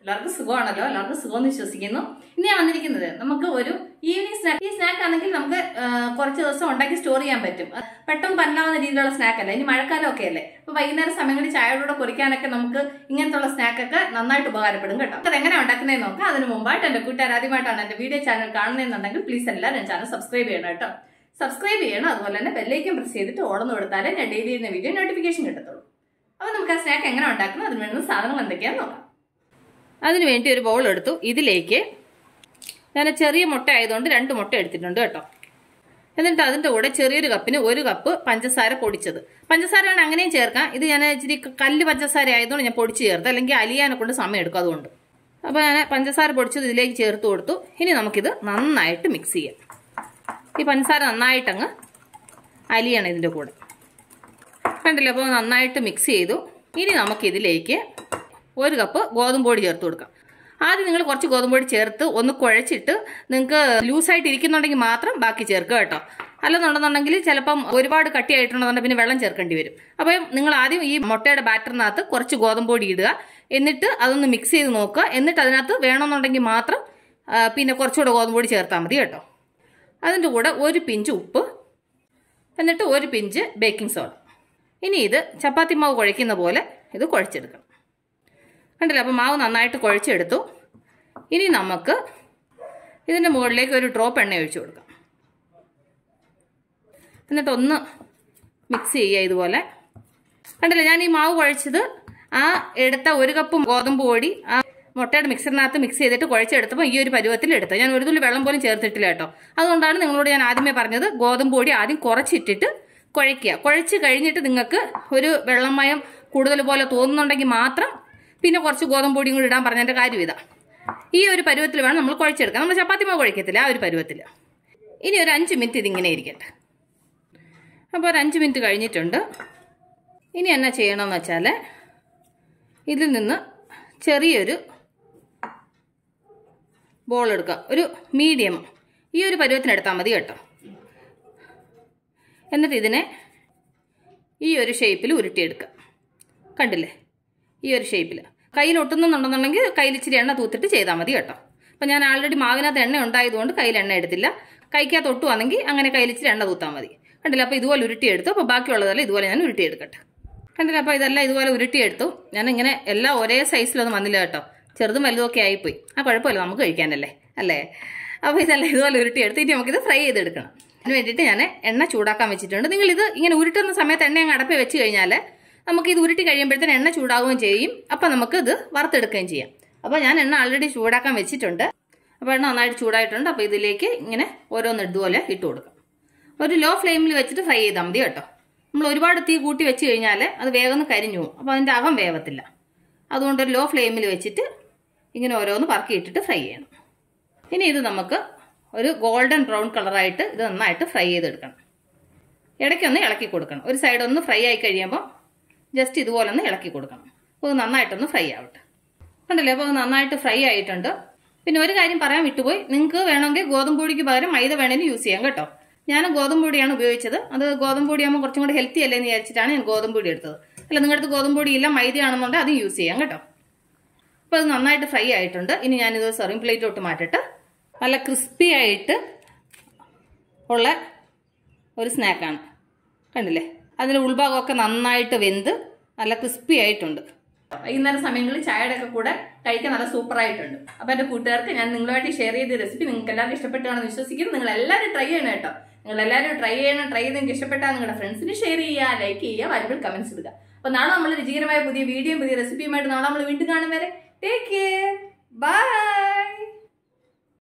എല്ലാവർക്കും സുഖമാണല്ലോ എല്ലാവർക്കും സുഖമെന്ന് വിശ്വസിക്കുന്നു ഇനി ഞാൻ വന്നിരിക്കുന്നത് നമുക്ക് ഒരു ഈവനിങ് സ്നാക്ക് ഈ സ്നാക്ക് ആണെങ്കിൽ നമുക്ക് ആ, കുറച്ച് ദിവസം ഉണ്ടാക്കി സ്റ്റോർ ചെയ്യാൻ പറ്റും അത് പെട്ടെന്ന് പന്നാവുന്ന രീതിയിലുള്ള സ്നാക്ക് അല്ല ഇനി മഴക്കാലം ഒക്കെ അല്ലേ അപ്പൊ വൈകുന്നേരം സമയങ്ങളിൽ ചായയോടെ കുറിക്കാനൊക്കെ നമുക്ക് ഇങ്ങനത്തുള്ള സ്നാക്കൊക്കെ നന്നായിട്ട് ഉപകാരപ്പെടും കേട്ടോ അത് എങ്ങനെ ഉണ്ടാക്കുന്നതെന്ന് നോക്കാം അതിന് മുമ്പായിട്ട് എന്റെ കൂട്ടുകാർ ആദ്യമായിട്ടാണ് എന്റെ വീഡിയോ ചാനൽ കാണുന്നതെന്നുണ്ടെങ്കിൽ പ്ലീസ് എല്ലാവരും ചാനൽ സബ്സ്ക്രൈബ് ചെയ്യണം കേട്ടോ സബ്സ്ക്രൈബ് ചെയ്യണം അതുപോലെ തന്നെ ബെല്ലൈക്കൻ പ്രസ് ചെയ്തിട്ട് ഓളന്ന് കൊടുത്താലേ ഞാൻ ഡെയിലി ചെയ്യുന്ന വീഡിയോ നോട്ടിഫിക്കേഷൻ കിട്ടത്തുള്ളൂ അപ്പൊ നമുക്ക് ആ സ്നാക്ക് എങ്ങനെ ഉണ്ടാക്കണം അതിന് വേണ്ടുന്ന സാധനങ്ങൾ എന്തൊക്കെയാന്ന് നോക്കാം അതിന് വേണ്ടി ഒരു ബൗൾ എടുത്തു ഇതിലേക്ക് ഞാൻ ചെറിയ മുട്ട ആയതുകൊണ്ട് രണ്ട് മുട്ട എടുത്തിട്ടുണ്ട് കേട്ടോ എന്നിട്ട് അതിൻ്റെ കൂടെ ചെറിയൊരു കപ്പിന് ഒരു കപ്പ് പഞ്ചസാര പൊടിച്ചത് പഞ്ചസാര വേണം അങ്ങനെയും ചേർക്കാം ഇത് ഞാൻ ഇച്ചിരി കല്ല് പഞ്ചസാര ആയതുകൊണ്ട് ഞാൻ പൊടിച്ച് ചേർത്ത് അല്ലെങ്കിൽ അലിയാനെ കൊണ്ട് സമയം എടുക്കും അതുകൊണ്ട് അപ്പോൾ ഞാൻ പഞ്ചസാര പൊടിച്ചത് ഇതിലേക്ക് ചേർത്ത് കൊടുത്തു ഇനി നമുക്കിത് നന്നായിട്ട് മിക്സ് ചെയ്യാം ഈ പഞ്ചസാര നന്നായിട്ടങ്ങ് അലിയണം ഇതിൻ്റെ കൂടെ കണ്ടില്ലേ അപ്പോൾ നന്നായിട്ട് മിക്സ് ചെയ്തു ഇനി നമുക്കിതിലേക്ക് ഒരു കപ്പ് ഗോതമ്പ് പൊടി ചേർത്ത് കൊടുക്കാം ആദ്യം നിങ്ങൾ കുറച്ച് ഗോതമ്പ് പൊടി ചേർത്ത് ഒന്ന് കുഴച്ചിട്ട് നിങ്ങൾക്ക് ലൂസായിട്ട് ഇരിക്കുന്നുണ്ടെങ്കിൽ മാത്രം ബാക്കി ചേർക്കുക കേട്ടോ അല്ലെന്നുണ്ടെന്നുണ്ടെങ്കിൽ ചിലപ്പം ഒരുപാട് കട്ടിയായിട്ടുണ്ടെന്നുണ്ടെങ്കിൽ പിന്നെ വെള്ളം ചേർക്കേണ്ടി വരും അപ്പം നിങ്ങൾ ആദ്യം ഈ മുട്ടയുടെ ബാറ്ററിനകത്ത് കുറച്ച് ഗോതമ്പ് പൊടി ഇടുക എന്നിട്ട് അതൊന്ന് മിക്സ് ചെയ്ത് നോക്കുക എന്നിട്ട് അതിനകത്ത് വേണമെന്നുണ്ടെങ്കിൽ മാത്രം ആ, പിന്നെ കുറച്ചുകൂടെ ഗോതമ്പ് പൊടി ചേർത്താൽ മതി കേട്ടോ അതിൻ്റെ കൂടെ ഒരു പിഞ്ച് ഉപ്പ് എന്നിട്ട് ഒരു പിഞ്ച് ബേക്കിംഗ് സോഡ ഇനി ഇത് ചപ്പാത്തി മാവ് കുഴയ്ക്കുന്ന പോലെ ഇത് കുഴച്ചെടുക്കണം കണ്ടില്ല അപ്പോൾ മാവ് നന്നായിട്ട് കുഴച്ചെടുത്തു ഇനി നമുക്ക് ഇതിൻ്റെ മുകളിലേക്ക് ഒരു ഡ്രോപ്പ് എണ്ണ ഒഴിച്ചു കൊടുക്കാം എന്നിട്ട് ഒന്ന് മിക്സ് ചെയ്യുക ഇതുപോലെ കണ്ടില്ല ഞാൻ ഈ മാവ് കുഴച്ചത് ആ എടുത്ത ഒരു കപ്പ് ഗോതമ്പ് പൊടി ആ മുട്ടയുടെ മിക്സറിനകത്ത് മിക്സ് ചെയ്തിട്ട് കുഴച്ചെടുത്തപ്പോൾ ഈ ഒരു പരുവത്തിൽ എടുത്തു ഞാൻ ഒരു തുള്ളി വെള്ളം പോലും ചേർത്തിട്ടില്ല കേട്ടോ അതുകൊണ്ടാണ് നിങ്ങളോട് ഞാൻ ആദ്യമേ പറഞ്ഞത് ഗോതമ്പ് പൊടി ആദ്യം കുറച്ചിട്ടിട്ട് കുഴയ്ക്കുക കുഴച്ച് കഴിഞ്ഞിട്ട് നിങ്ങൾക്ക് ഒരു വെള്ളമയം കൂടുതൽ പോലെ തോന്നുന്നുണ്ടെങ്കിൽ മാത്രം പിന്നെ കുറച്ച് ഗോതമ്പ് പൊടിയും കൂടി ഇടാൻ പറഞ്ഞതിൻ്റെ കാര്യം ഇതാ ഈ ഒരു പരുവത്തിൽ വേണം നമ്മൾ കുഴച്ചെടുക്കാം നമ്മൾ ചപ്പാത്തി മാവ് കുഴക്കത്തില്ല ആ ഒരു പരുവത്തിൽ ഇനി ഒരു അഞ്ച് മിനിറ്റ് ഇതിങ്ങനെ ഇരിക്കട്ടെ അപ്പോൾ ഒരു അഞ്ച് മിനിറ്റ് കഴിഞ്ഞിട്ടുണ്ട് ഇനി എന്നാ ചെയ്യണമെന്ന് വെച്ചാൽ ഇതിൽ നിന്ന് ചെറിയൊരു ബോൾ എടുക്കുക ഒരു മീഡിയം ഈ ഒരു പരുവത്തിന് എടുത്താൽ മതി കേട്ടോ എന്നിട്ട് ഇതിനെ ഈ ഒരു ഷേപ്പിൽ ഉരുട്ടിയെടുക്കുക കണ്ടില്ലേ ഈ ഒരു ഷേപ്പിൽ കയ്യിൽ ഒട്ടുന്നുണ്ടെന്നുണ്ടെങ്കിൽ കയ്യിൽ ഇച്ചിരി എണ്ണ തൂത്തിട്ട് ചെയ്താൽ മതി കേട്ടോ അപ്പം ഞാൻ ആൾറെഡി മാവിനകത്ത് എണ്ണ ഉണ്ടായതുകൊണ്ട് കയ്യിൽ എണ്ണ എടുത്തില്ല കൈക്കകത്ത് ഒട്ടുവാണെങ്കിൽ അങ്ങനെ കയ്യിൽ ഇച്ചിരി എണ്ണ തൂത്താൽ മതി കണ്ടില്ല അപ്പോൾ ഇതുപോലെ ഉരുട്ടിയെടുത്തു അപ്പോൾ ബാക്കിയുള്ളതെല്ലാം ഇതുപോലെ ഞാൻ ഉരുട്ടിയെടുക്കട്ടെ കണ്ടില്ല അപ്പോൾ ഇതെല്ലാം ഇതുപോലെ ഉരുട്ടിയെടുത്തു ഞാൻ ഇങ്ങനെ എല്ലാം ഒരേ സൈസിലൊന്നും വന്നില്ല കേട്ടോ ചെറുതും വലുതും ഒക്കെ ആയിപ്പോയി ആ കുഴപ്പമില്ല നമുക്ക് കഴിക്കാനല്ലേ അല്ലേ അപ്പോൾ ഇതെല്ലാം ഇതുപോലെ ഉരുട്ടിയെടുത്ത് ഇനി നമുക്കിത് ഫ്രൈ ചെയ്തെടുക്കണം അതിന് വേണ്ടിയിട്ട് ഞാൻ എണ്ണ ചൂടാക്കാൻ വെച്ചിട്ടുണ്ട് നിങ്ങൾ ഇത് ഇങ്ങനെ ഉരുട്ടുന്ന സമയത്ത് എണ്ണ അങ്ങ് അടപ്പി വെച്ച് കഴിഞ്ഞാൽ നമുക്ക് ഇത് ഉരുട്ടി കഴിയുമ്പോഴത്തേന് എണ്ണ ചൂടാവുകയും ചെയ്യും അപ്പം നമുക്ക് ഇത് വറുത്തെടുക്കുകയും ചെയ്യാം അപ്പോൾ ഞാൻ എണ്ണ ആൾറെഡി ചൂടാക്കാൻ വെച്ചിട്ടുണ്ട് അപ്പോൾ എണ്ണ നന്നായിട്ട് ചൂടായിട്ടുണ്ട് അപ്പോൾ ഇതിലേക്ക് ഇങ്ങനെ ഓരോന്ന് ഇതുപോലെ ഇട്ട് കൊടുക്കാം ഒരു ലോ ഫ്ലെയിമിൽ വെച്ചിട്ട് ഫ്രൈ ചെയ്താൽ മതി കേട്ടോ നമ്മൾ ഒരുപാട് തീ കൂട്ടി വെച്ച് കഴിഞ്ഞാൽ അത് വേഗം കരിഞ്ഞു പോകും അപ്പോൾ അതിൻ്റെ അകം വേവത്തില്ല അതുകൊണ്ട് ഒരു ലോ ഫ്ലെയിമിൽ വെച്ചിട്ട് ഇങ്ങനെ ഓരോന്ന് പറക്കി ഇട്ടിട്ട് ഫ്രൈ ചെയ്യണം ഇനി ഇത് നമുക്ക് ഒരു ഗോൾഡൻ ബ്രൗൺ കളറായിട്ട് ഇത് നന്നായിട്ട് ഫ്രൈ ചെയ്തെടുക്കണം ഇടയ്ക്കൊന്ന് ഇളക്കി കൊടുക്കണം ഒരു സൈഡ് ഒന്ന് ഫ്രൈ ആയി കഴിയുമ്പോൾ ജസ്റ്റ് ഇതുപോലെ ഒന്ന് ഇളക്കി കൊടുക്കണം അപ്പോൾ ഇത് നന്നായിട്ടൊന്ന് ഫ്രൈ ആവട്ടെ കണ്ടല്ലേ അപ്പോൾ അത് നന്നായിട്ട് ഫ്രൈ ആയിട്ടുണ്ട് പിന്നെ ഒരു കാര്യം പറയാൻ വിട്ടുപോയി നിങ്ങൾക്ക് വേണമെങ്കിൽ ഗോതമ്പ് പൊടിക്ക് പകരം മൈദ വേണമെങ്കിൽ യൂസ് ചെയ്യാം കേട്ടോ ഞാൻ ഗോതമ്പ് പൊടിയാണ് ഉപയോഗിച്ചത് അത് ഗോതമ്പ് പൊടിയാകുമ്പോൾ കുറച്ചും കൂടി ഹെൽത്തി അല്ലേ എന്ന് വിചാരിച്ചിട്ടാണ് ഞാൻ ഗോതമ്പ് പൊടി എടുത്തത് അല്ല നിങ്ങളുടെ അടുത്ത് ഗോതമ്പ് പൊടി ഇല്ല മൈദയാണെന്നുണ്ടെങ്കിൽ അതും യൂസ് ചെയ്യാം കേട്ടോ അപ്പോൾ അത് നന്നായിട്ട് ഫ്രൈ ആയിട്ടുണ്ട് ഇനി ഞാനിത് സെർവിങ് പ്ലേറ്റിലോട്ട് മാറ്റിട്ട് നല്ല ക്രിസ്പി ആയിട്ട് ഉള്ള ഒരു സ്നാക്കാണ് കണ്ടില്ലേ അതിൻ്റെ ഉൾഭാഗമൊക്കെ നന്നായിട്ട് വെന്ത് നല്ല ക്രിസ്പി ആയിട്ടുണ്ട് വൈകുന്നേരം സമയങ്ങളിൽ ചായയുടെ ഒക്കെ കൂടെ കഴിക്കാൻ നല്ല സൂപ്പർ ആയിട്ടുണ്ട് അപ്പൊ എന്റെ കൂട്ടുകാർക്ക് ഞാൻ നിങ്ങളുമായിട്ട് ഷെയർ ചെയ്ത റെസിപ്പി നിങ്ങൾക്ക് എല്ലാവർക്കും ഇഷ്ടപ്പെട്ടാണെന്ന് വിശ്വസിക്കുന്നു നിങ്ങൾ എല്ലാവരും ട്രൈ ചെയ്യണം കേട്ടോ നിങ്ങൾ എല്ലാവരും ട്രൈ ചെയ്യണം ട്രൈ ചെയ്ത് നിങ്ങൾക്ക് ഇഷ്ടപ്പെട്ടാൽ നിങ്ങളുടെ ഫ്രണ്ട്സിന് ഷെയർ ചെയ്യുക ലൈക്ക് ചെയ്യുക വാല്യബിൾ കമന്റ്സ് ഇടുക അപ്പൊ നാളെ നമ്മൾ രുചികരമായ പുതിയ വീഡിയോയും പുതിയ റെസിപ്പിയുമായിട്ട് നാളെ നമ്മൾ വീണ്ടും കാണും വരെ ടേക്ക് കെയർ ബൈ